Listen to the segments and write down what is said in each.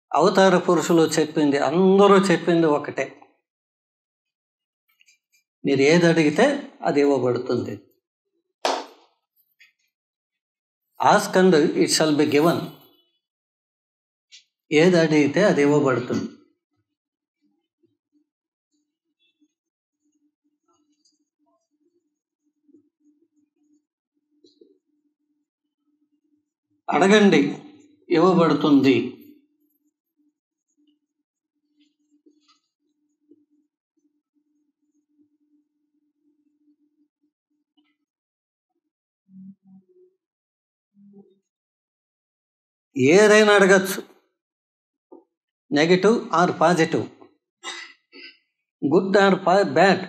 అవతార పురుషులు చెప్పింది అందరూ చెప్పింది ఒకటే మీరు ఏది అడిగితే అది ఇవ్వబడుతుంది ask and it shall be given ఏది అడిగితే అది ఇవ్వబడుతుంది అడగండి ఇవ్వబడుతుంది ఏదైనా అడగచ్చు negative or positive good or పా బ్యాడ్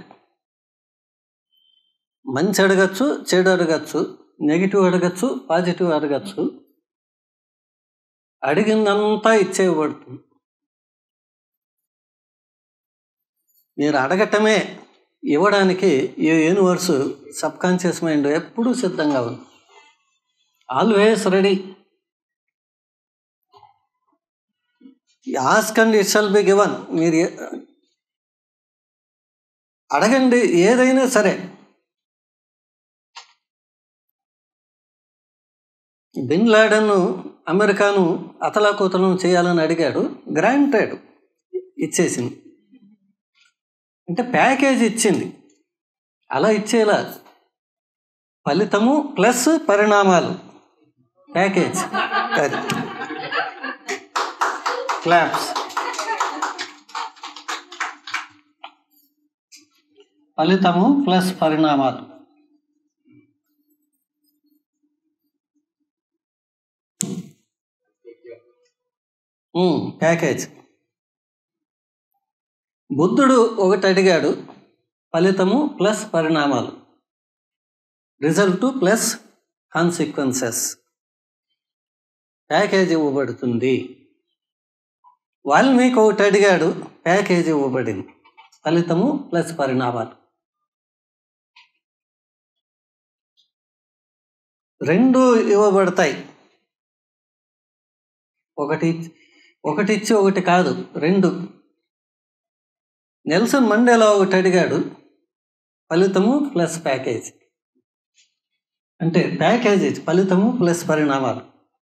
మంచి అడగచ్చు చెడు అడగచ్చు నెగిటివ్ అడగచ్చు పాజిటివ్ అడగచ్చు అడిగిందంతా ఇచ్చేయబడుతుంది మీరు అడగటమే ఇవ్వడానికి ఈ యూనివర్స్ సబ్ కాన్షియస్ మైండ్ ఎప్పుడూ సిద్ధంగా ఉంది always ready ask and it shall be given మీరు ఏ- అడగండి ఏదైనా సరే బిన్ లాడన్ అమెరికాను అతలాకుతలం చేయాలని అడిగాడు గ్రాంటెడ్ ఇచ్చేసింది అంటే ప్యాకేజ్ ఇచ్చింది అలా ఇచ్చేలా ఫలితము ప్లస్ పరిణామాలు ప్యాకేజ్ అది క్లాప్స్ ఫలితము ప్లస్ పరిణామాలు ఉమ్, ప్యాకేజ్ బుద్ధుడు ఒకటి అడిగాడు ఫలితము ప్లస్ పరిణామాలు రిజల్ట్ ప్లస్ కాన్సిక్వెన్సెస్ ప్యాకేజ్ ఇవ్వబడుతుంది వాల్మీకి ఒకటి అడిగాడు ప్యాకేజ్ ఇవ్వబడింది ఫలితము ప్లస్ పరిణామాలు రెండు ఇవ్వబడతాయి ఒకటి ఒకటి ఇచ్చి ఒకటి కాదు రెండు నెల్సన్ మండేలా ఒకటి అడిగాడు ఫలితము ప్లస్ ప్యాకేజ్ అంటే ప్యాకేజ్ ఫలితము ప్లస్ పరిణామాలు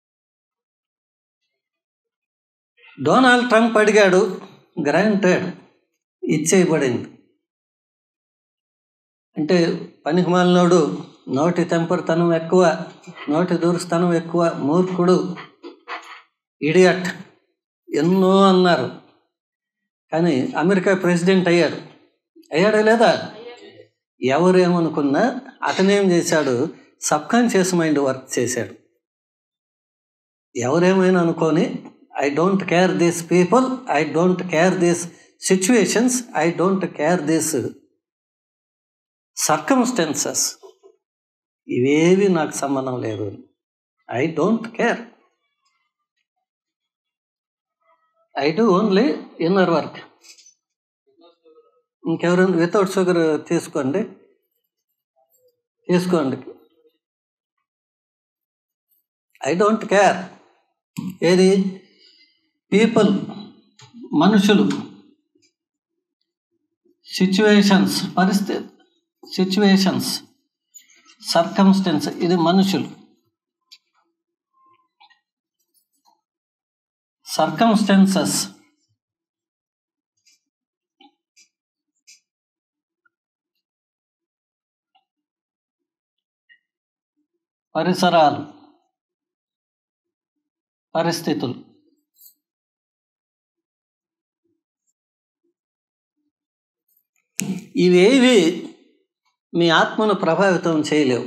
డొనాల్డ్ ట్రంప్ అడిగాడు గ్రాంటెడ్ ఇచ్చేయబడింది అంటే పనికిమాలినోడు నోటి తెంపరితనం ఎక్కువ నోటి దూరుస్తనం ఎక్కువ మూర్ఖుడు ఇడియట్ ఎన్నో అన్నారు కానీ అమెరికా ప్రెసిడెంట్ అయ్యాడు అయ్యాడా లేదా ఎవరేమనుకున్నా అతనేం చేశాడు సబ్ కాన్షియస్ మైండ్ వర్క్ చేశాడు ఎవరేమైనా అనుకొని I don't care this people I don't care this situations I don't care this circumstances ఇవేవి నాకు సంబంధం లేదు I don't care I do only inner work ఇంకెవరైనా వితౌట్ షుగర్ తీసుకోండి తీసుకోండి ఐ డోంట్ కేర్ ఏది పీపుల్ మనుషులు సిచ్యువేషన్స్ పరిస్థితి సిచ్యువేషన్స్ సర్కమ్స్టెన్స్ ఇది మనుషులు సర్కమ్స్టెన్సెస్ పరిసరాలు పరిస్థితులు ఇవేవి మీ ఆత్మను ప్రభావితం చేయలేవు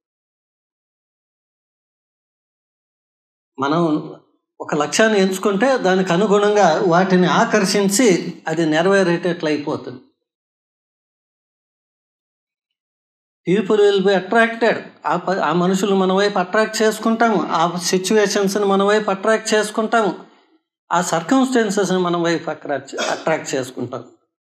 మనం ఒక లక్ష్యాన్ని ఎంచుకుంటే దానికి అనుగుణంగా వాటిని ఆకర్షించి అది నెరవేరేటట్లు అయిపోతుంది పీపుల్ విల్ బి అట్రాక్టెడ్ ఆ ప- ఆ మనుషులు మన వైపు అట్రాక్ట్ చేసుకుంటాము ఆ సిచ్యువేషన్స్ని మన వైపు అట్రాక్ట్ చేసుకుంటాము ఆ సర్కమ్స్టెన్సెస్ని మన వైపు అట్రాక్ట్ అట్రాక్ట్ చేసుకుంటాం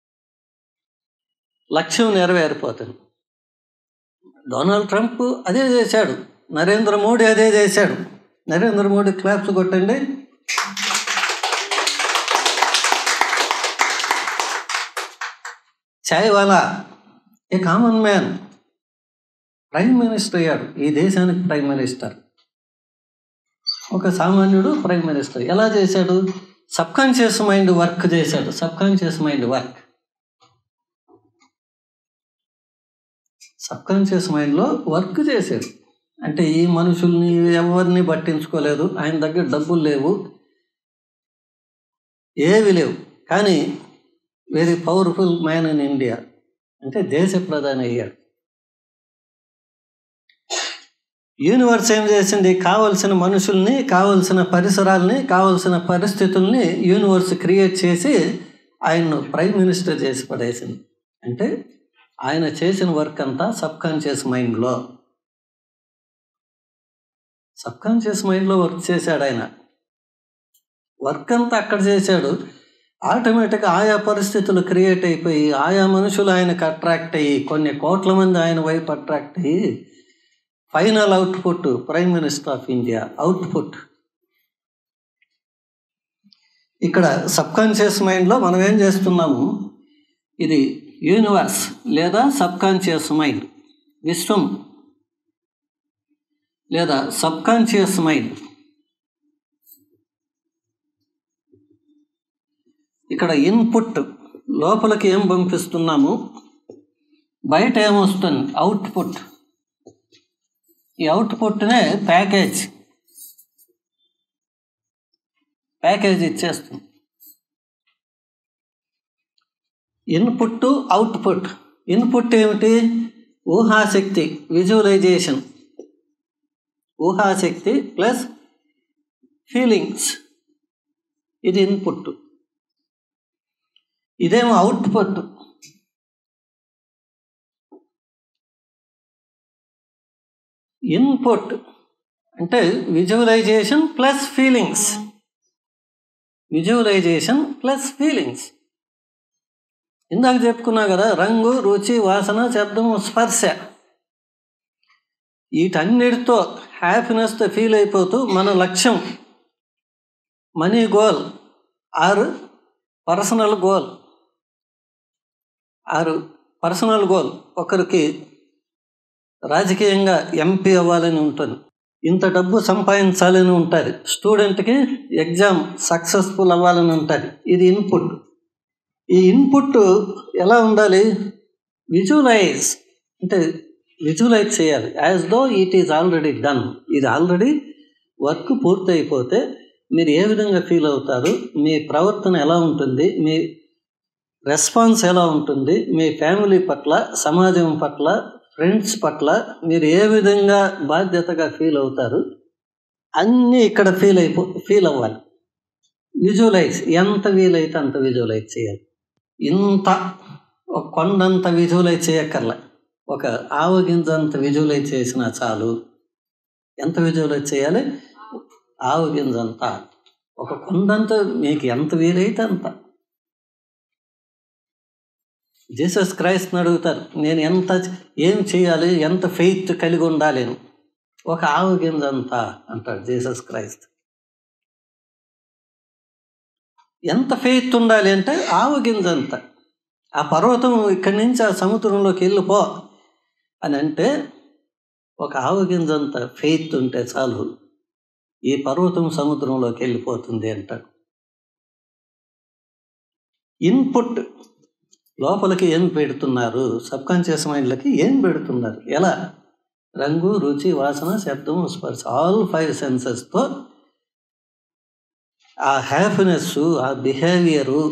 లక్ష్యం నెరవేరిపోతుంది డొనాల్డ్ ట్రంప్ అదే చేశాడు నరేంద్ర మోడీ అదే చేశాడు నరేంద్ర మోడీ క్లాప్స్ కొట్టండి chaiwala a common man prime minister అయ్యాడు ఈ దేశానికి ప్రైమ్ మినిస్టర్ ఒక సామాన్యుడు ప్రైమ్ మినిస్టర్ ఎలా చేశాడు సబ్ కాన్షియస్ మైండ్ వర్క్ చేశాడు subconscious mind work subconscious మైండ్లో వర్క్ చేశాడు అంటే ఈ మనుషుల్ని ఎవరిని పట్టించుకోలేదు ఆయన దగ్గర డబ్బులు లేవు ఏవి లేవు కానీ very powerful man in India అంటే దేశ ప్రధాని అయ్యాడు యూనివర్స్ ఏం చేసింది కావలసిన మనుషుల్ని కావలసిన పరిసరాల్ని కావలసిన పరిస్థితుల్ని యూనివర్స్ క్రియేట్ చేసి ఆయన్ను ప్రైమ్ మినిస్టర్ చేసి పడేసింది అంటే ఆయన చేసిన వర్క్ అంతా సబ్ కాన్షియస్ మైండ్లో సబ్ కాన్షియస్ మైండ్లో వర్క్ చేశాడు ఆయన వర్క్ అంతా అక్కడ చేశాడు ఆటోమేటిక్గా ఆయా పరిస్థితులు క్రియేట్ అయిపోయి ఆయా మనుషులు ఆయనకు అట్రాక్ట్ అయ్యి కొన్ని కోట్ల మంది ఆయన వైపు అట్రాక్ట్ అయ్యి final output prime minister of India output ఇక్కడ సబ్ కాన్షియస్ మైండ్లో మనం ఏం చేస్తున్నాము ఇది యూనివర్స్ లేదా సబ్ కాన్షియస్ మైండ్ విశ్వం లేదా సబ్ కాన్షియస్ మైండ్ ఇక్కడ ఇన్పుట్ లోపలికి ఏం పంపిస్తున్నాము బయట ఏమొస్తుంది అవుట్పుట్ ఈ అవుట్పుట్నే ప్యాకేజ్ ప్యాకేజ్ ఇచ్చేస్తుంది ఇన్పుట్ అవుట్పుట్ ఇన్పుట్ ఏమిటి ఊహాశక్తి విజువలైజేషన్ ఊహాశక్తి ప్లస్ ఫీలింగ్స్ ఇది ఇన్పుట్ ఇదేమో అవుట్పుట్ ఇన్పుట్ అంటే visualisation plus feelings visualisation plus feelings ఇందాక చెప్పుకున్నా కదా రంగు రుచి వాసన శబ్దం స్పర్శ వీటన్నిటితో హ్యాపీనెస్తో ఫీల్ అయిపోతూ మన లక్ష్యం money goal or personal goal or personal goal ఒకరికి రాజకీయంగా ఎంపీ అవ్వాలని ఉంటుంది ఇంత డబ్బు సంపాదించాలని ఉంటుంది స్టూడెంట్కి ఎగ్జామ్ సక్సెస్ఫుల్ అవ్వాలని ఉంటుంది ఇది ఇన్పుట్ ఈ ఇన్పుట్ ఎలా ఉండాలి విజువలైజ్ అంటే విజువలైజ్ చేయాలి as though it is already done ఇది ఆల్రెడీ వర్క్ పూర్తయిపోతే మీరు ఏ విధంగా ఫీల్ అవుతారు మీ ప్రవర్తన ఎలా ఉంటుంది మీ రెస్పాన్స్ ఎలా ఉంటుంది మీ ఫ్యామిలీ పట్ల సమాజం పట్ల ఫ్రెండ్స్ పట్ల మీరు ఏ విధంగా బాధ్యతగా ఫీల్ అవుతారు అన్నీ ఇక్కడ ఫీల్ అయిపో ఫీల్ అవ్వాలి విజువలైజ్ ఎంత వీలైతే అంత విజువలైజ్ చేయాలి ఇంత ఒక కొండంత విజువలైజ్ చేయక్కర్లే ఒక ఆవగింజంత విజువలైజ్ చేసినా చాలు ఎంత విజువలైజ్ చేయాలి ఆవగింజంత ఒక కొండంత మీకు ఎంత వీలైతే అంత జీసస్ క్రైస్ట్ని అడుగుతారు నేను ఎంత ఏం చేయాలి ఎంత ఫెయిత్ కలిగి ఉండాలి అని ఒక ఆవు గింజంత అంటాడు జీసస్ క్రైస్ట్ ఎంత ఫెయిత్ ఉండాలి అంటే ఆవు గింజంత ఆ పర్వతం ఇక్కడి నుంచి ఆ సముద్రంలోకి వెళ్ళిపో అని అంటే ఒక ఆవు గింజంత ఫెయిత్ ఉంటే చాలు ఈ పర్వతం సముద్రంలోకి వెళ్ళిపోతుంది అంటాడు ఇన్పుట్ లోపలికి ఏం పెడుతున్నారు సబ్ కాన్షియస్ మైండ్లకి ఏం పెడుతున్నారు ఎలా రంగు రుచి వాసన శబ్దం స్పర్శ ఆల్ ఫైవ్ సెన్సెస్తో ఆ హ్యాపీనెస్ ఆ బిహేవియరు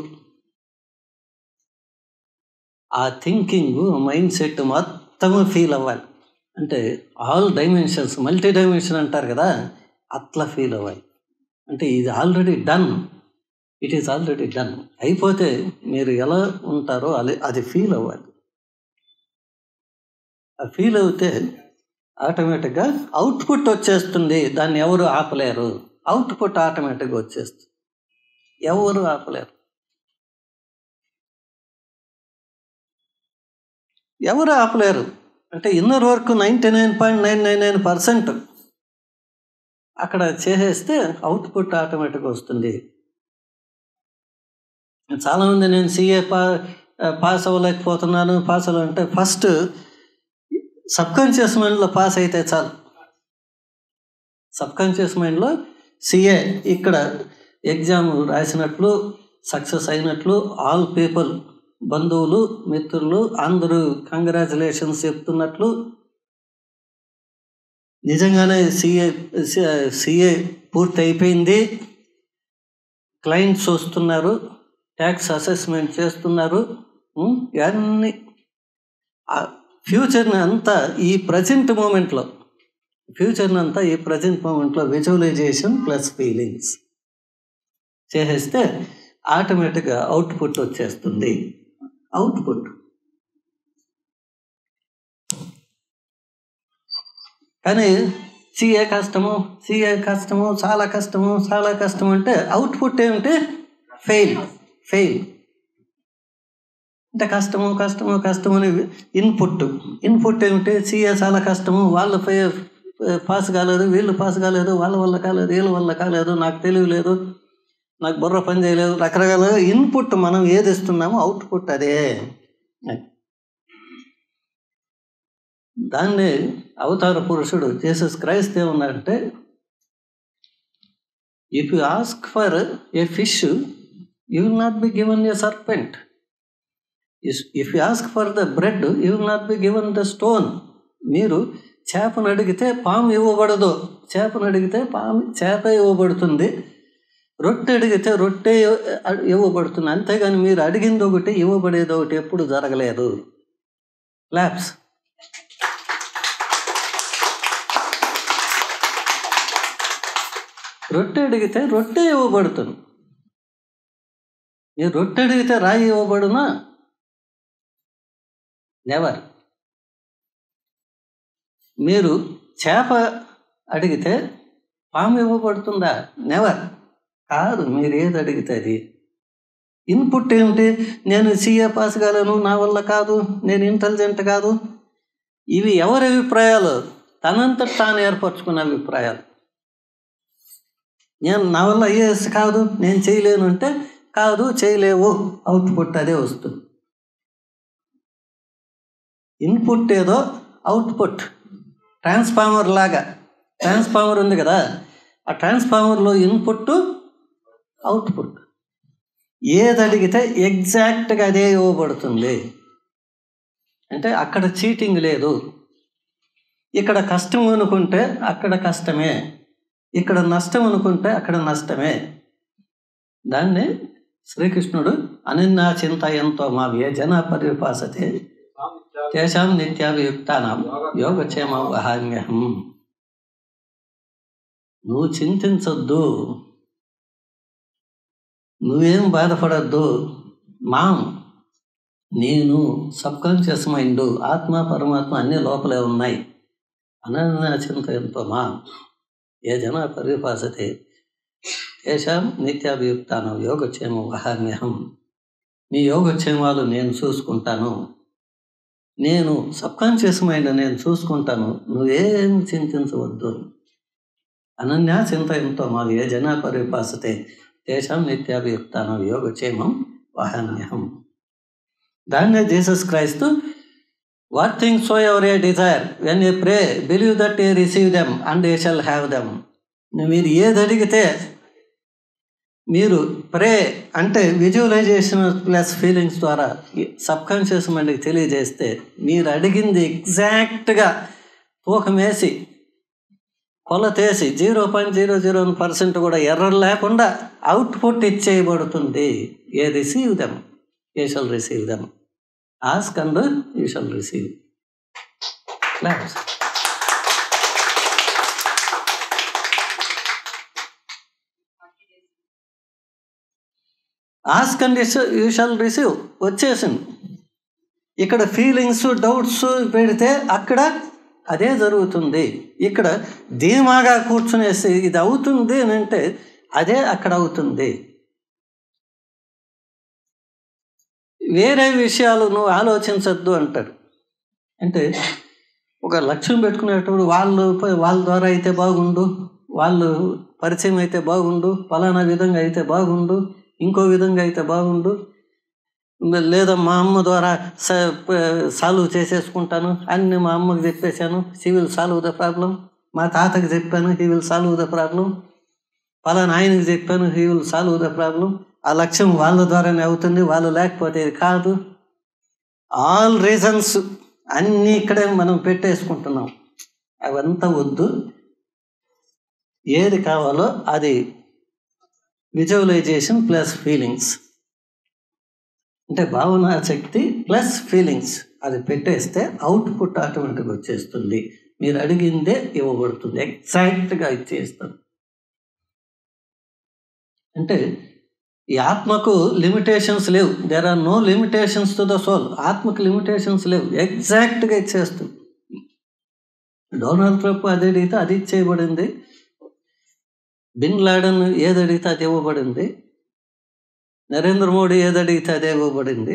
ఆ థింకింగ్ మైండ్ సెట్ మొత్తం ఫీల్ అవ్వాలి అంటే ఆల్ డైమెన్షన్స్ మల్టీ డైమెన్షన్ అంటారు కదా అట్లా ఫీల్ అవ్వాలి అంటే ఇది already done it is already done అయిపోతే మీరు ఎలా ఉంటారో అది అది ఫీల్ అవ్వాలి ఆ ఫీల్ అవుతే ఆటోమేటిక్గా అవుట్పుట్ వచ్చేస్తుంది దాన్ని ఎవరు ఆపలేరు అవుట్పుట్ ఆటోమేటిక్గా వచ్చేస్తుంది ఎవరు ఆపలేరు ఎవరు ఆపలేరు అంటే inner work ninety nine point nine nine nine percent అక్కడ చేసేస్తే అవుట్పుట్ ఆటోమేటిక్గా వస్తుంది చాలామంది నేను సిఏ పా పాస్ అవ్వలేకపోతున్నాను పాస్ అవ్వాలంటే ఫస్ట్ సబ్కాన్షియస్ మైండ్లో పాస్ అయితే చాలు సబ్కాన్షియస్ మైండ్లో సిఏ ఇక్కడ ఎగ్జామ్ రాసినట్లు సక్సెస్ అయినట్లు ఆల్ పీపుల్ బంధువులు మిత్రులు అందరూ కంగ్రాచులేషన్స్ చెప్తున్నట్లు నిజంగానే సిఏ సిఏ పూర్తి అయిపోయింది క్లయింట్స్ వస్తున్నారు ట్యాక్స్ అసెస్మెంట్ చేస్తున్నారు ఉం, ఇవన్నీ ఫ్యూచర్ని అంతా ఈ ప్రజెంట్ మూమెంట్లో ఫ్యూచర్ని అంతా ఈ ప్రజెంట్ మూమెంట్లో విజువలైజేషన్ ప్లస్ ఫీలింగ్స్ చేసేస్తే ఆటోమేటిక్గా అవుట్పుట్ వచ్చేస్తుంది అవుట్పుట్ కానీ సిఏ కష్టము సిఏ కష్టము చాలా కష్టము చాలా కష్టం అంటే అవుట్పుట్ ఏమిటి ఫెయిల్ ఫెయిల్ అంటే కష్టము కష్టము కష్టము అని ఇన్పుట్ ఇన్పుట్ ఏమిటి సిఏ చాలా కష్టము వాళ్ళు ఫే పాస్ కాలేదు వీళ్ళు పాస్ కాలేదు వాళ్ళ వల్ల కాలేదు వీళ్ళ వల్ల కాలేదు నాకు తెలివి లేదు నాకు బుర్ర పని చేయలేదు రకరకాల ఇన్పుట్ మనం ఏది ఇస్తున్నామో అవుట్పుట్ అదే దాన్ని అవతార పురుషుడు జీసస్ క్రైస్ట్ ఏమన్నాడంటే if you ask for a fish you will not be given a serpent if you ask for the bread you will not be given the stone మీరు చేపను అడిగితే పాము ఇవ్వబడదు చేపను అడిగితే పాము చేప ఇవ్వబడుతుంది రొట్టె అడిగితే రొట్టె ఇవ్వబడుతుంది అంతేగాని మీరు అడిగింది ఒకటి ఇవ్వబడేది ఒకటి ఎప్పుడు జరగలేదు ల్యాబ్స్ రొట్టె అడిగితే రొట్టె ఇవ్వబడుతుంది మీరు రొట్టె అడిగితే రాయి ఇవ్వబడునా నెవర్ మీరు చేప అడిగితే పాము ఇవ్వబడుతుందా నెవర్ కాదు మీరు ఏది అడిగితే అది ఇన్పుట్ ఏమిటి నేను సీఏ పాస్ కాలేను నా వల్ల కాదు నేను ఇంటెలిజెంట్ కాదు ఇవి ఎవరి అభిప్రాయాలు తనంతట తాను ఏర్పరచుకున్న అభిప్రాయాలు నేను నా వల్ల ఐఏఎస్ కాదు నేను చేయలేను అంటే కాదు చేయలేవు అవుట్పుట్ అదే వస్తుంది ఇన్పుట్ ఏదో అవుట్పుట్ ట్రాన్స్ఫార్మర్ లాగా ట్రాన్స్ఫార్మర్ ఉంది కదా ఆ ట్రాన్స్ఫార్మర్లో ఇన్పుట్ అవుట్పుట్ ఏది అడిగితే ఎగ్జాక్ట్గా అదే ఇవ్వబడుతుంది అంటే అక్కడ చీటింగ్ లేదు ఇక్కడ కష్టం అనుకుంటే అక్కడ కష్టమే ఇక్కడ నష్టం అనుకుంటే అక్కడ నష్టమే దాన్ని శ్రీకృష్ణుడు అనన్యా చింత ఎంతో మావ్య జన పరిపాసతే తేషాం నిత్యాభియుక్తానం యోగక్షేమ వహామ్యహం నువ్వు చింతించొద్దు నువ్వేం బాధపడద్దు మాం నేను సబ్కాన్షియస్ మైండ్ ఆత్మ పరమాత్మ అన్ని లోపలే ఉన్నాయి అనన్య చింత ఎంతో మా ఏ జన పరిపాసతే తేషాం నిత్యాభియుక్తానం యోగక్షేమం వహామ్యహం మీ యోగక్షేమాలు నేను చూసుకుంటాను నేను సబ్కాన్షియస్ మైండ్ నేను చూసుకుంటాను నువ్వేం చింతించవద్దు అనన్యా చింతయంతో మా ఏ జన పరిపాసతే తేషాం నిత్యాభియుక్తానం యోగక్షేమం వహామ్యహం దాన్నే Jesus Christ what things so ever ye desire when ye pray believe that ye receive them and ye shall have them మీరు ఏది అడిగితే మీరు ప్రే అంటే విజువలైజేషన్ ప్లస్ ఫీలింగ్స్ ద్వారా సబ్కాన్షియస్ మైండ్కి తెలియజేస్తే మీరు అడిగింది ఎగ్జాక్ట్గా తూకమేసి కొలతేసి zero point zero zero percent కూడా ఎర్రర్ లేకుండా అవుట్పుట్ ఇచ్చేయబడుతుంది ye receive them ye shall receive them ask and you shall receive క్లాస్ ask and you shall receive వచ్చేసింది ఇక్కడ ఫీలింగ్స్ డౌట్స్ పెడితే అక్కడ అదే జరుగుతుంది ఇక్కడ ధీమాగా కూర్చునేసి ఇది అవుతుంది అని అంటే అదే అక్కడ అవుతుంది వేరే విషయాలు నువ్వు ఆలోచించద్దు అంటాడు అంటే ఒక లక్ష్యం పెట్టుకునేటప్పుడు వాళ్ళు వాళ్ళ ద్వారా అయితే బాగుండు వాళ్ళు పరిచయం అయితే బాగుండు ఫలానా విధంగా అయితే బాగుండు ఇంకో విధంగా అయితే బాగుండు లేదా మా అమ్మ ద్వారా సాల్వ్ చేసేసుకుంటాను అన్ని మా అమ్మకి చెప్పేశాను she will solve the problem మా తాతకి చెప్పాను he will solve the problem పలానా ఆయనకి చెప్పాను he will solve the problem ఆ లక్ష్యం వాళ్ళ ద్వారానే అవుతుంది వాళ్ళు లేకపోతే ఇది కాదు ఆల్ రీజన్స్ అన్నీ ఇక్కడే మనం పెట్టేసుకుంటున్నాం అవంతా వద్దు ఏది కావాలో అది విజువలైజేషన్ ప్లస్ ఫీలింగ్స్ అంటే భావనా శక్తి ప్లస్ ఫీలింగ్స్ అది పెట్టేస్తే అవుట్పుట్ ఆటోమేటిక్గా వచ్చేస్తుంది మీరు అడిగిందే ఇవ్వబడుతుంది ఎగ్జాక్ట్గా ఇచ్చేస్తాం అంటే ఈ ఆత్మకు లిమిటేషన్స్ లేవు there are no limitations to the soul ఆత్మకు లిమిటేషన్స్ లేవు ఎగ్జాక్ట్గా ఇచ్చేస్తుంది డొనాల్డ్ ట్రంప్ అది అడిగితే అది ఇచ్చేయబడింది బిన్ లాడన్ ఏది అడిగితే అది ఇవ్వబడింది నరేంద్ర మోడీ ఏది అడిగితే అదే ఇవ్వబడింది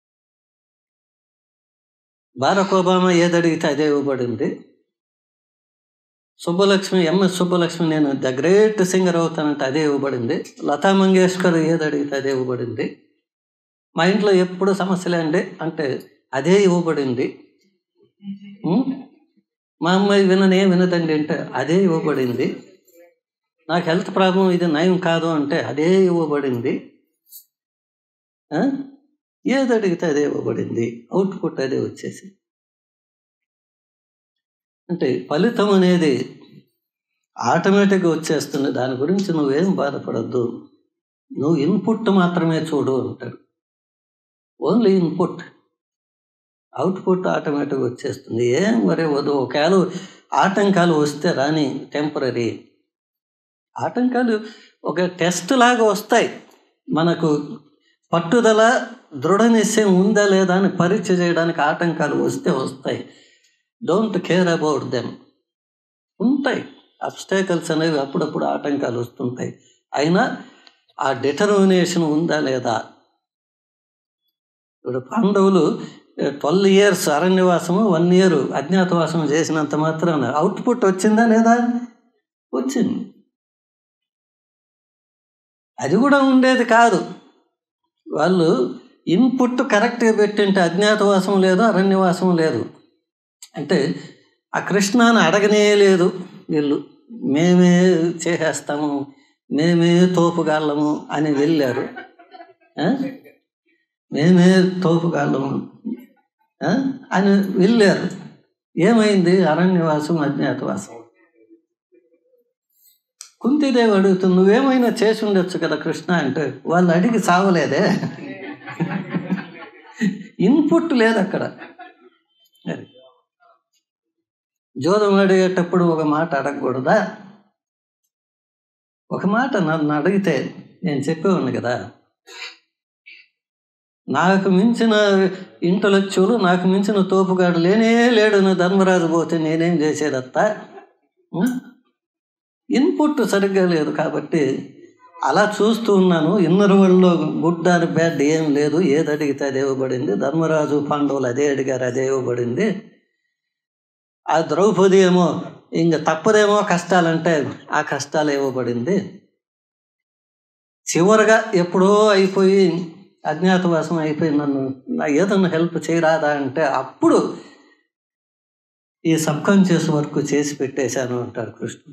బారక్ ఒబామా ఏది అడిగితే అదే ఇవ్వబడింది సుబ్బలక్ష్మి ఎంఎస్ సుబ్బలక్ష్మి నేను ద గ్రేట్ సింగర్ అవుతానంటే అదే ఇవ్వబడింది లతా మంగేష్కర్ ఏది అడిగితే అదే ఇవ్వబడింది మా ఇంట్లో ఎప్పుడు సమస్యలే అండి అంటే అదే ఇవ్వబడింది ఉం? మా అమ్మాయి విననే వినదండి అంటే అదే ఇవ్వబడింది నాకు హెల్త్ ప్రాబ్లం ఇది నయం కాదు అంటే అదే ఇవ్వబడింది ఆ? ఏది అడిగితే అదే ఇవ్వబడింది అవుట్పుట్ అదే వచ్చేసి అంటే ఫలితం అనేది ఆటోమేటిక్గా వచ్చేస్తుంది దాని గురించి నువ్వేం బాధపడద్దు నువ్వు ఇన్పుట్ మాత్రమే చూడు అంటాడు ఓన్లీ ఇన్పుట్ అవుట్పుట్ ఆటోమేటిక్గా వచ్చేస్తుంది ఏం మరి వద్దు ఒకవేళ ఆటంకాలు వస్తే రాని టెంపరీ ఆటంకాలు ఒక టెస్ట్ లాగా వస్తాయి మనకు పట్టుదల దృఢ నిశ్చయం ఉందా లేదా అని పరీక్ష చేయడానికి ఆటంకాలు వస్తే వస్తాయి డోంట్ కేర్ అబౌట్ దెమ్ ఉంటాయి అబ్స్టాకల్స్ అనేవి అప్పుడప్పుడు ఆటంకాలు వస్తుంటాయి అయినా ఆ డిటర్మినేషన్ ఉందా లేదా ఇప్పుడు పాండవులు ట్వెల్వ్ ఇయర్స్ అరణ్యవాసము వన్ ఇయర్ అజ్ఞాతవాసం చేసినంత మాత్రాన అవుట్పుట్ వచ్చిందా లేదా వచ్చింది అది కూడా ఉండేది కాదు వాళ్ళు ఇన్పుట్ కరెక్ట్గా పెట్టింటే అజ్ఞాతవాసం లేదు అరణ్యవాసం లేదు అంటే ఆ కృష్ణాన్ని అడగనే లేదు వీళ్ళు మేమే చేసేస్తాము మేమే తోపుగాళ్ళము అని వెళ్ళారు ఆ? మేమే తోపుగాళ్ళము ఆ? అని వెళ్ళారు ఏమైంది అరణ్యవాసం అజ్ఞాతవాసం కుంతిదేవి అడుగుతుంది నువ్వేమైనా చేసి ఉండొచ్చు కదా కృష్ణ అంటే వాళ్ళు అడిగి సావలేదే ఇన్పుట్ లేదు అక్కడ అది జోదం అడిగేటప్పుడు ఒక మాట అడగకూడదా ఒక మాట నన్ను అడిగితే నేను చెప్పేవాడిని కదా నాకు మించిన ఇంటలెక్చువల్ నాకు మించిన తోపుగాడు లేనే లేడు నా ధర్మరాజు పోతే నేనేం చేసేదత్తా ఇన్పుట్ సరిగ్గా లేదు కాబట్టి అలా చూస్తూ ఉన్నాను ఇన్నర్ వరల్డ్లో గుడ్ ఆర్ బ్యాడ్ ఏం లేదు ఏది అడిగితే అదే ఇవ్వబడింది ధర్మరాజు పాండవులు అదే అడిగారు అదే ఇవ్వబడింది ఆ ద్రౌపది ఏమో ఇంక తప్పదేమో కష్టాలంటే ఆ కష్టాలు ఇవ్వబడింది చివరగా ఎప్పుడో అయిపోయి అజ్ఞాతవాసం అయిపోయి నన్ను నా ఏదన్నా హెల్ప్ చేయరాదా అంటే అప్పుడు ఈ సబ్కాన్షియస్ వర్క్ చేసి పెట్టేశాను అంటాడు కృష్ణుడు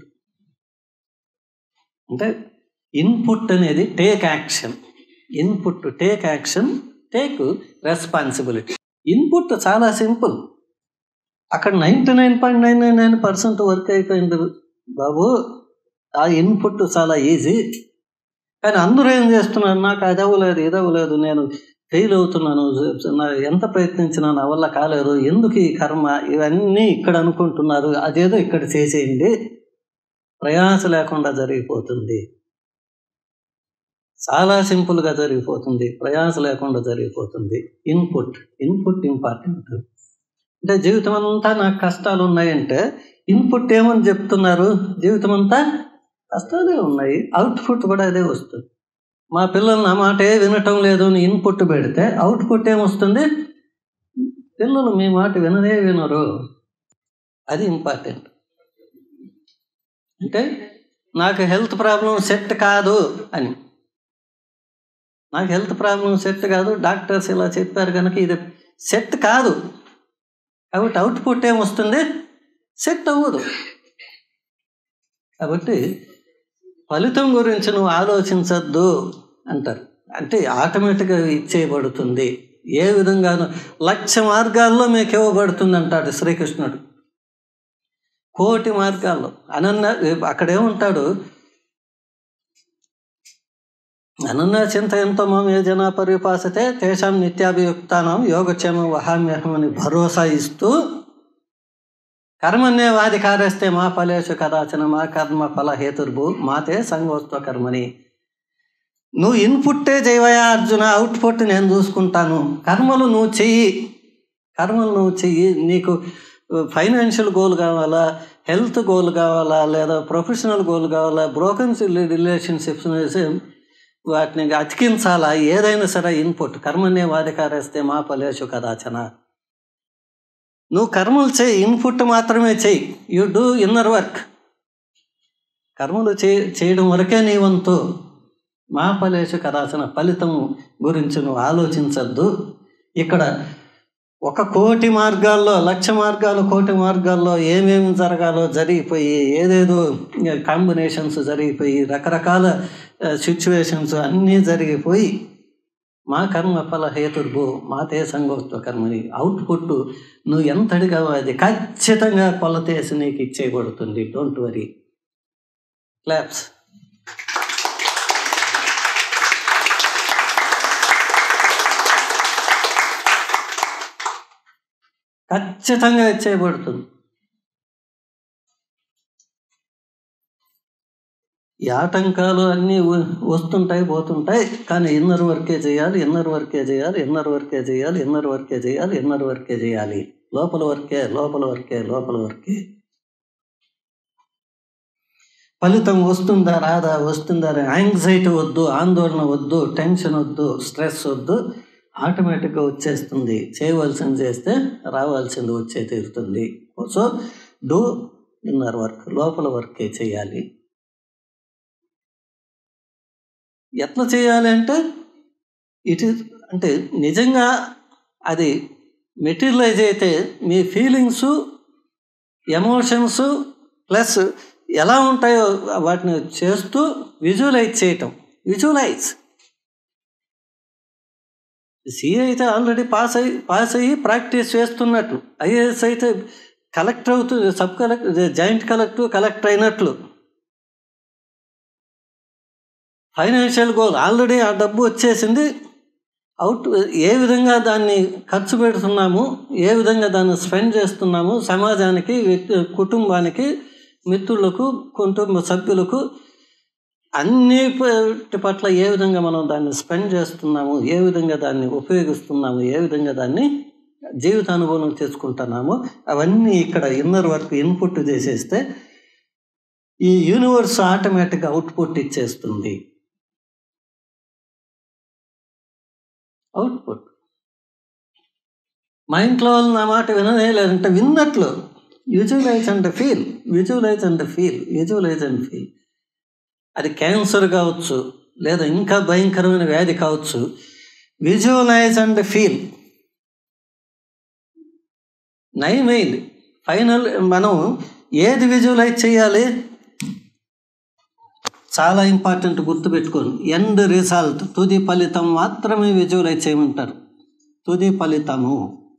అంటే ఇన్పుట్ అనేది take action input take action take responsibility input చాలా సింపుల్ అక్కడ ninety nine point nine nine nine percent work అయిపోయింది బాబు ఆ ఇన్పుట్ చాలా ఈజీ కానీ అందరూ ఏం చేస్తున్నారు నాకు అది అవ్వలేదు ఇది అవ్వలేదు నేను ఫెయిల్ అవుతున్నాను నా ఎంత ప్రయత్నించినా నా వల్ల కాలేదు ఎందుకు ఈ కర్మ ఇవన్నీ ఇక్కడ అనుకుంటున్నారు అదేదో ఇక్కడ చేసేయండి ప్రయాస లేకుండా జరిగిపోతుంది చాలా సింపుల్గా జరిగిపోతుంది ప్రయాస లేకుండా జరిగిపోతుంది ఇన్పుట్ ఇన్పుట్ ఇంపార్టెంట్ అంటే జీవితం అంతా నాకు కష్టాలు ఉన్నాయంటే ఇన్పుట్ ఏమని చెప్తున్నారు జీవితం అంతా కష్టాలే ఉన్నాయి అవుట్పుట్ కూడా అదే వస్తుంది మా పిల్లలు నా మాటే వినటం లేదు అని ఇన్పుట్ పెడితే అవుట్పుట్ ఏమొస్తుంది పిల్లలు మీ మాట వినదే వినరు అది ఇంపార్టెంట్ అంటే నాకు హెల్త్ ప్రాబ్లం సెట్ కాదు అని నాకు హెల్త్ ప్రాబ్లం సెట్ కాదు డాక్టర్స్ ఇలా చెప్పారు కనుక ఇది సెట్ కాదు కాబట్టి అవుట్పుట్ ఏమొస్తుంది సెట్ అవ్వదు కాబట్టి ఫలితం గురించి నువ్వు ఆలోచించద్దు అంటారు అంటే ఆటోమేటిక్గా ఇచ్చేయబడుతుంది ఏ విధంగానూ లక్ష మార్గాల్లో మీకు ఇవ్వబడుతుంది అంటాడు శ్రీకృష్ణుడు కోటి మార్గాల్లో అనన్న అక్కడేముంటాడు అనన్న చింతయంతో మమ ఏ జన పరిపాసతే తేషాం నిత్యాభియుక్తానం యోగక్షేమం వహామ్యహం అని భరోసా ఇస్తూ కర్మన్నే వాది కారేస్తే మా ఫలేషు కదాచన మా కర్మ ఫల హేతుర్భు మాతే సంగోత్వ కర్మని నువ్వు ఇన్పుట్టే చేయవయా అర్జున అవుట్పుట్ నేను చూసుకుంటాను కర్మలు నువ్వు చెయ్యి కర్మలు నువ్వు చెయ్యి నీకు ఫైనాన్షియల్ గోల్ కావాలా హెల్త్ గోల్ కావాలా లేదా ప్రొఫెషనల్ గోల్ కావాలా బ్రోకన్స్ రిలేషన్షిప్స్ వాటిని అతికించాలా ఏదైనా సరే ఇన్పుట్ కర్మనే వాదికారేస్తే మా ఫలేషు కదాచన నువ్వు కర్మలు చేయి ఇన్పుట్ మాత్రమే చేయి యు డూ ఇన్నర్ వర్క్ కర్మలు చే చేయడం వరకే నీ వంతు మా ఫలేషు కదాసిన ఫలితం గురించి నువ్వు ఆలోచించద్దు ఇక్కడ ఒక కోటి మార్గాల్లో లక్ష మార్గాలు కోటి మార్గాల్లో ఏమేమి జరగాలో జరిగిపోయి ఏదేదో కాంబినేషన్స్ జరిగిపోయి రకరకాల సిచ్యువేషన్స్ అన్నీ జరిగిపోయి మా కర్మ ఫల హేతుర్భు మాతే సంగోత్వ కర్మని అవుట్పుట్ నువ్వు ఎంతటిగా అది ఖచ్చితంగా కొలతేసి నీకు ఇచ్చేయబడుతుంది డోంట్ వరీ క్లాప్స్ ఖచ్చితంగా ఇచ్చేయబడుతుంది ఈ ఆటంకాలు అన్నీ వస్తుంటాయి పోతుంటాయి కానీ ఇన్నర్ వర్కే చేయాలి ఇన్నర్ వర్కే చేయాలి ఇన్నర్ వర్కే చేయాలి ఇన్నర్ వర్కే చేయాలి ఇన్నర్ వర్కే చేయాలి లోపల వర్కే లోపల వర్కే లోపల వర్కే ఫలితం వస్తుందా రాదా వస్తుందా యాంగ్జైటీ వద్దు ఆందోళన వద్దు టెన్షన్ వద్దు స్ట్రెస్ వద్దు ఆటోమేటిక్గా వచ్చేస్తుంది చేయవలసింది చేస్తే రావాల్సింది వచ్చే తీరుతుంది సో డూ ఇన్నర్ వర్క్ లోపల వర్కే చేయాలి ఎట్లా చేయాలి అంటే ఇట్ ఈస్ అంటే నిజంగా అది మెటీరియలైజ్ అయితే మీ ఫీలింగ్స్ ఎమోషన్స్ ప్లస్ ఎలా ఉంటాయో వాటిని చేస్తూ విజువలైజ్ చేయటం విజువలైజ్ సిఏ అయితే ఆల్రెడీ పాస్ అయ్యి పాస్ అయ్యి ప్రాక్టీస్ చేస్తున్నట్లు ఐఏఎస్ అయితే కలెక్టర్ అవుతుంది sub collector joint collector collector అయినట్లు ఫైనాన్షియల్ గోల్ ఆల్రెడీ ఆ డబ్బు వచ్చేసింది అవుట్ ఏ విధంగా దాన్ని ఖర్చు పెడుతున్నాము ఏ విధంగా దాన్ని స్పెండ్ చేస్తున్నాము సమాజానికి వ్యక్తి కుటుంబానికి మిత్రులకు కుటుంబ సభ్యులకు అన్ని పట్ల ఏ విధంగా మనం దాన్ని స్పెండ్ చేస్తున్నాము ఏ విధంగా దాన్ని ఉపయోగిస్తున్నాము ఏ విధంగా దాన్ని జీవిత అనుభవం చేసుకుంటున్నాము అవన్నీ ఇక్కడ ఇన్నర్ వర్క్ ఇన్పుట్ చేసేస్తే ఈ యూనివర్స్ ఆటోమేటిక్గా అవుట్పుట్ ఇచ్చేస్తుంది అవుట్పుట్ మా ఇంట్లో వాళ్ళు నా మాట విననే లేదంటే విన్నట్లు visualize and feel visualize and feel visualize and feel అది క్యాన్సర్ కావచ్చు లేదా ఇంకా భయంకరమైన వ్యాధి కావచ్చు విజువలైజ్ అండ్ ఫీల్ నయమైంది ఫైనల్ మనం ఏది విజువలైజ్ చేయాలి చాలా ఇంపార్టెంట్ గుర్తుపెట్టుకోండి ఎండ్ రిజల్ట్ తుది ఫలితం మాత్రమే విజువలైజ్ చేయమంటారు తుది ఫలితము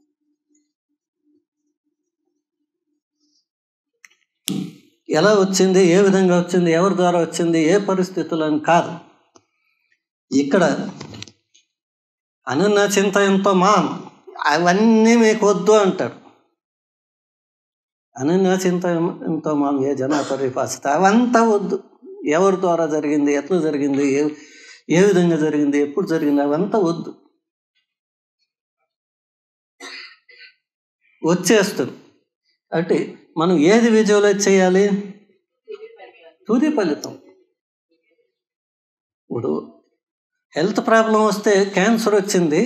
ఎలా వచ్చింది ఏ విధంగా వచ్చింది ఎవరి ద్వారా వచ్చింది ఏ పరిస్థితులను కాదు ఇక్కడ అనన్న చింతయంతో మాం అవన్నీ మీకు వద్దు అంటాడు అనన్య చింతయంతో మాం ఏ జన పరిపాసిత అవంతా వద్దు ఎవరి ద్వారా జరిగింది ఎట్లా జరిగింది ఏ ఏ విధంగా జరిగింది ఎప్పుడు జరిగింది అవంతా వద్దు వచ్చేస్తుంది అంటే మనం ఏది విజువలైజ్ చేయాలి తుది ఫలితం ఇప్పుడు హెల్త్ ప్రాబ్లం వస్తే క్యాన్సర్ వచ్చింది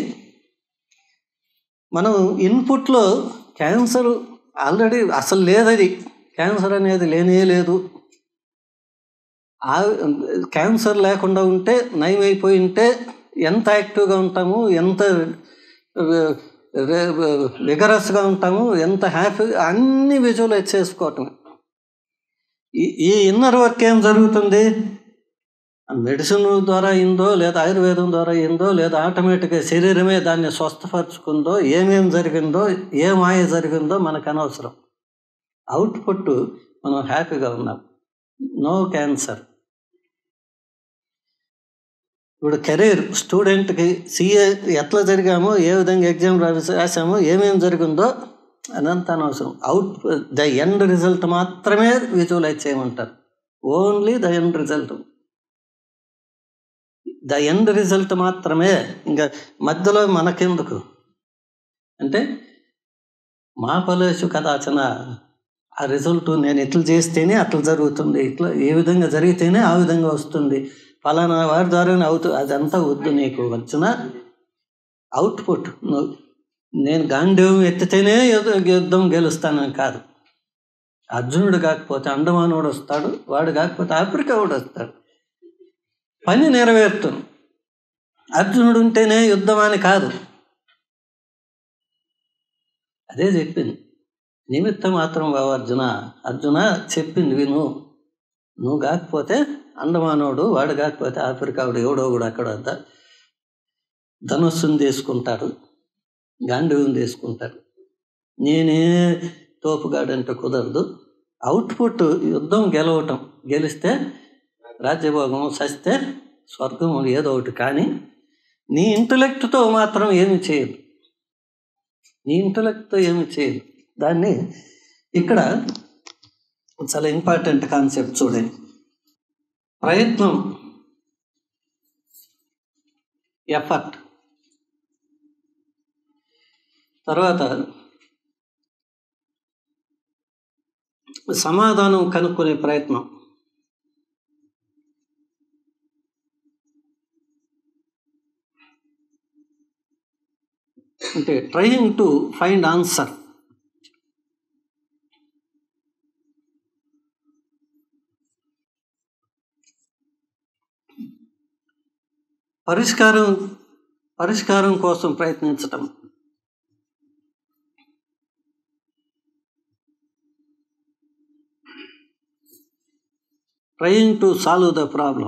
మనం ఇన్పుట్లో క్యాన్సర్ ఆల్రెడీ అసలు లేదది క్యాన్సర్ అనేది లేనే లేదు ఆ క్యాన్సర్ లేకుండా ఉంటే నయమైపోయి ఉంటే ఎంత యాక్టివ్గా ఉంటాము ఎంత విగరస్గా ఉంటాము ఎంత హ్యాపీ అన్ని విజువలైజ్ చేసుకోవటం ఈ ఇన్నర్ వర్క్ ఏం జరుగుతుంది మెడిసిన్ ద్వారా అయిందో లేదా ఆయుర్వేదం ద్వారా అయిందో లేదా ఆటోమేటిక్గా శరీరమే దాన్ని స్వస్థపరుచుకుందో ఏమేం జరిగిందో ఏ మాయ జరిగిందో మనకు అనవసరం అవుట్పుట్ మనం హ్యాపీగా ఉన్నాం నో క్యాన్సర్ ఇప్పుడు కెరీర్ స్టూడెంట్కి సిఏ ఎట్లా జరిగామో ఏ విధంగా ఎగ్జామ్ రాసామో ఏమేమి జరిగిందో అదంతా అనవసరం అవుట్ ద ఎండ్ రిజల్ట్ మాత్రమే విజువలైజ్ చేయమంటారు only the end result the end result మాత్రమే ఇంకా మధ్యలో మనకెందుకు అంటే మా పలేసు కదాచన ఆ రిజల్ట్ నేను ఇట్లా చేస్తేనే అట్లా జరుగుతుంది ఇట్లా ఏ విధంగా జరిగితేనే ఆ విధంగా వస్తుంది ఫలానా వారి ద్వారానే అవుతు అదంతా వద్దు నీకు వచ్చిన అవుట్పుట్ నేను గాంధీవం ఎత్తితేనే యుద్ధం గెలుస్తానని కాదు అర్జునుడు కాకపోతే అండమానుడు వస్తాడు వాడు కాకపోతే ఆఫ్రికా వాడు వస్తాడు పని నెరవేరుతుంది అర్జునుడు ఉంటేనే యుద్ధం అని కాదు అదే చెప్పింది నిమిత్త మాత్రం బాబు అర్జున అర్జున చెప్పింది విను నువ్వు కాకపోతే అండమానోడు వాడు కాకపోతే ఆఫ్రికావుడు ఎవడో కూడా అక్కడ ధనుస్సుని తీసుకుంటాడు గాంధీవం తీసుకుంటాడు నేనే తోపుగాడంటే కుదరదు అవుట్పుట్ యుద్ధం గెలవటం గెలిస్తే రాజ్యభోగం సస్తే స్వర్గం ఏదో ఒకటి కానీ నీ ఇంటలెక్ట్తో మాత్రం ఏమి చేయదు నీ ఇంటలెక్ట్తో ఏమి చేయదు దాన్ని ఇక్కడ చాలా ఇంపార్టెంట్ కాన్సెప్ట్ చూడండి ప్రయత్నం ఎఫర్ట్ తర్వాత సమాధానం కనుక్కునే ప్రయత్నం అంటే ట్రయింగ్ టు ఫైండ్ ఆన్సర్ పరిష్కారం పరిష్కారం కోసం ప్రయత్నించటం trying to solve the problem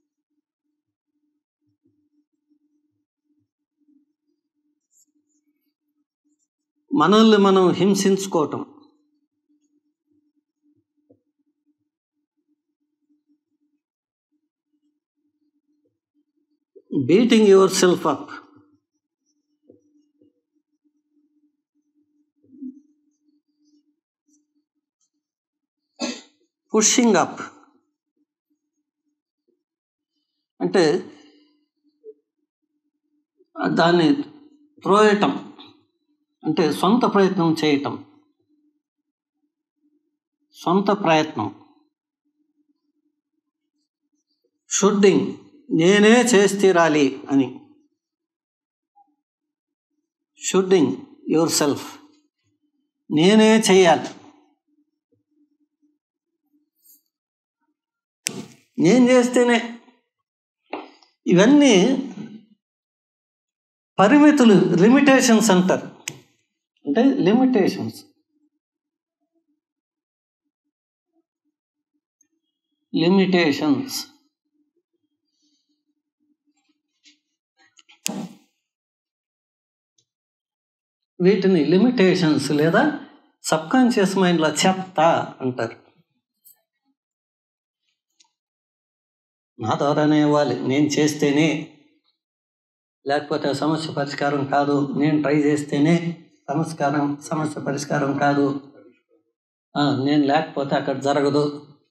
మనల్ని మనం హింసించుకోవటం beating yourself up pushing up అంటే దాన్ని త్రోయటం అంటే సొంత ప్రయత్నం చేయటం సొంత ప్రయత్నం షుడ్డింగ్ నేనే చేసి తీరాలి అని షుడ్డింగ్ యువర్ సెల్ఫ్ నేనే చేయాలి నేను చేస్తేనే ఇవన్నీ పరిమితులు లిమిటేషన్స్ అంటారు అంటే లిమిటేషన్స్ లిమిటేషన్స్ వీటిని లిమిటేషన్స్ లేదా సబ్కాన్షియస్ మైండ్లో చెత్త అంటారు నా ద్వారానే ఇవ్వాలి నేను చేస్తేనే లేకపోతే సమస్య పరిష్కారం కాదు నేను ట్రై చేస్తేనే సమస్కారం సమస్య పరిష్కారం కాదు నేను లేకపోతే అక్కడ జరగదు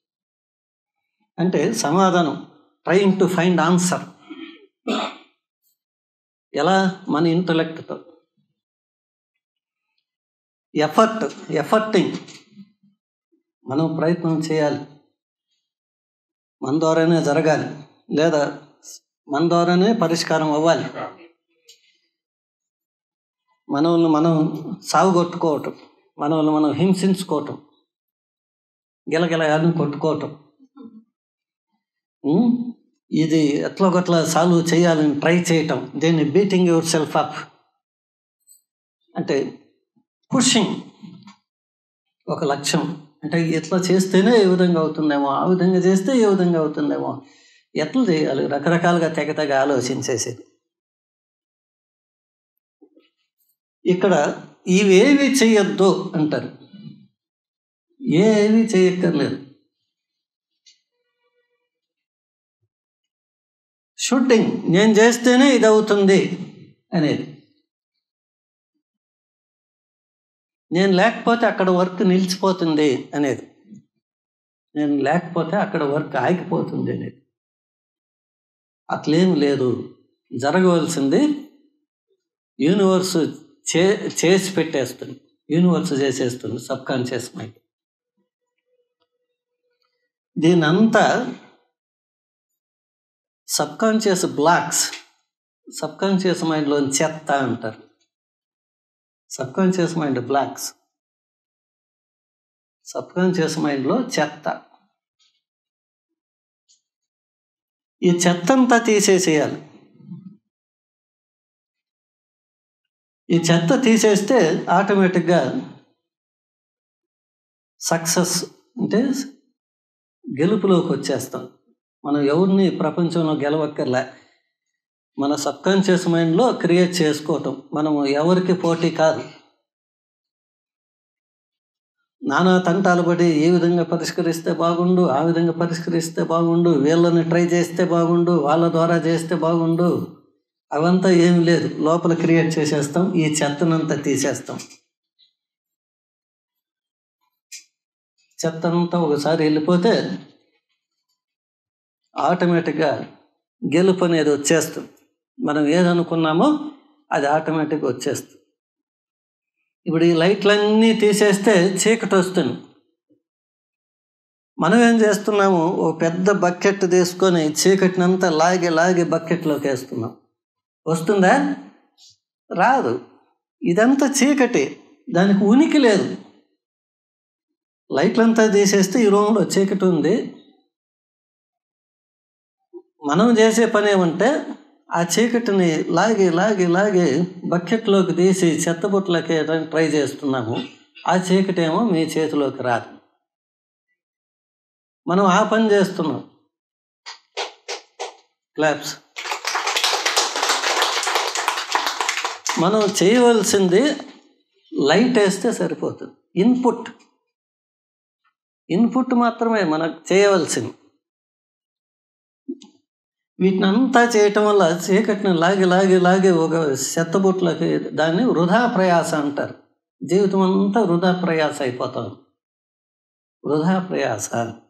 అంటే సమాధానం ట్రైంగ్ టు ఫైండ్ ఆన్సర్ ఎలా మన ఇంటలెక్ట్తో ఎఫర్ట్ ఎఫర్టింగ్ మనం ప్రయత్నం చేయాలి మన ద్వారానే జరగాలి లేదా మన ద్వారానే పరిష్కారం అవ్వాలి మనల్ని మనం సాగుగొట్టుకోవటం మనల్ని మనం హింసించుకోవటం గిలగిల అని కొట్టుకోవటం ఇది ఎట్లా ఒకట్లా సాల్వ్ చేయాలని ట్రై చేయటం దీన్ని బీటింగ్ యువర్ సెల్ఫ్ అప్ అంటే పుషింగ్ ఒక లక్ష్యం అంటే ఇట్లా చేస్తేనే ఏ విధంగా అవుతుందేమో ఆ విధంగా చేస్తే ఏ విధంగా అవుతుందేమో ఎట్లా చేయాలి రకరకాలుగా తెగ తెగ ఆలోచించేసేది ఇక్కడ ఇవేవి చేయొద్దు అంటారు ఏవి చేయక్కర్లేదు షూటింగ్ నేను చేస్తేనే ఇది అవుతుంది అనేది నేను లేకపోతే అక్కడ వర్క్ నిలిచిపోతుంది అనేది నేను లేకపోతే అక్కడ వర్క్ ఆగిపోతుంది అనేది అట్లేం లేదు జరగవలసింది యూనివర్స్ చే చేసి పెట్టేస్తుంది యూనివర్స్ చేసేస్తుంది సబ్ కాన్షియస్ మైండ్ దీనంతా subconscious blocks subconscious మైండ్లోని చెత్త అంటారు subconscious mind blocks subconscious మైండ్లో చెత్త ఈ చెత్త అంతా తీసేసేయాలి ఈ చెత్త తీసేస్తే ఆటోమేటిక్గా సక్సెస్ అంటే గెలుపులోకి వచ్చేస్తాం మనం ఎవరిని ప్రపంచంలో గెలవక్కర్లే మన సబ్కాన్షియస్ మైండ్లో క్రియేట్ చేసుకోవటం మనము ఎవరికి పోటీ కాదు నానా తంటాలు పడి ఏ విధంగా పరిష్కరిస్తే బాగుండు ఆ విధంగా పరిష్కరిస్తే బాగుండు వీళ్ళని ట్రై చేస్తే బాగుండు వాళ్ళ ద్వారా చేస్తే బాగుండు అవంతా ఏమి లేదు లోపల క్రియేట్ చేసేస్తాం ఈ చెత్తనంతా తీసేస్తాం చెత్తంతా ఒకసారి వెళ్ళిపోతే ఆటోమేటిక్గా గెలుపు అనేది వచ్చేస్తుంది మనం ఏదనుకున్నామో అది ఆటోమేటిక్గా వచ్చేస్తుంది ఇప్పుడు ఈ లైట్లన్నీ తీసేస్తే చీకటి వస్తుంది మనం ఏం చేస్తున్నాము ఓ పెద్ద బకెట్ తీసుకొని చీకటినంతా లాగి లాగి బకెట్లోకి వేస్తున్నాం వస్తుందా రాదు ఇదంతా చీకటి దానికి ఉనికి లేదు లైట్లంతా తీసేస్తే ఈ రూమ్లో చీకటి ఉంది మనం చేసే పని ఏమంటే ఆ చీకటిని లాగి లాగి లాగి బకెట్లోకి తీసి చెత్తబుట్టలకి ట్రై చేస్తున్నాము ఆ చీకటి ఏమో మీ చేతిలోకి రాదు మనం ఆ పని చేస్తున్నాం క్లాప్స్ మనం చేయవలసింది లైట్ వేస్తే సరిపోతుంది ఇన్పుట్ ఇన్పుట్ మాత్రమే మనకు చేయవలసింది వీటిని అంతా చేయటం వల్ల చీకటిని లాగి లాగి లాగి ఒక చెత్తబుట్లకి దాన్ని వృధా ప్రయాస అంటారు జీవితం అంతా వృధా ప్రయాస అయిపోతాం వృధా ప్రయాస